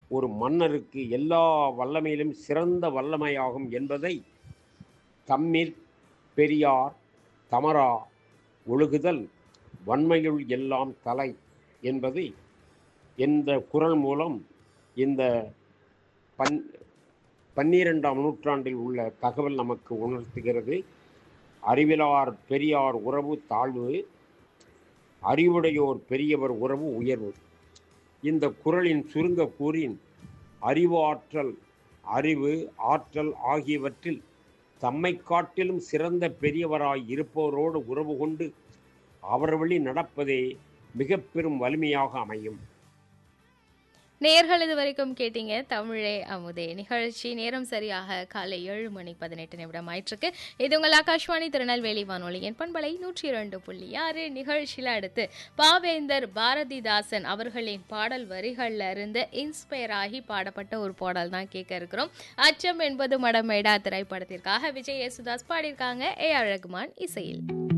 ஒரு மன்னருக்கு எல்லா வல்லமையிலும் சிறந்த வல்லமையாகும் என்பதை தம்மிற் பெரியார் தமரா ஒழுகுதல் வன்மையுள் எல்லாம் தலை என்பதை இந்த குரல் மூலம் இந்த பன் பன்னிரெண்டாம் நூற்றாண்டில் உள்ள தகவல் நமக்கு உணர்த்துகிறது அறிவிலார் பெரியார் உறவு தாழ்வு அறிவுடையோர் பெரியவர் உறவு உயர்வு இந்த குரலின் சுருங்க கூறின் அறிவாற்றல் அறிவு ஆற்றல் ஆகியவற்றில் தம்மை காட்டிலும் சிறந்த பெரியவராய் இருப்பவரோடு உறவு கொண்டு அவர் வழி நடப்பதே மிக பெரும் வலிமையாக அமையும் நேர்கள் இது வரைக்கும் கேட்டீங்க தமிழே அமுதே நிகழ்ச்சி நேரம் சரியாக காலை ஏழு மணி பதினெட்டு நிமிடம் ஆயிட்டிருக்கு இது உங்கள் ஆகாஷ்வாணி திருநெல்வேலி வானொலியின் பண்பலை நூற்றி இரண்டு புள்ளி ஆறு நிகழ்ச்சியில் அடுத்து பாவேந்தர் பாரதிதாசன் அவர்களின் பாடல் வரிகள்ல இருந்து இன்ஸ்பயர் ஆகி பாடப்பட்ட ஒரு பாடல் தான் கேட்க இருக்கிறோம் அச்சம் என்பது மடமேடா திரைப்படத்திற்காக விஜய் யேசுதாஸ் பாடியிருக்காங்க ஏ ஆர் ரகுமான் இசையில்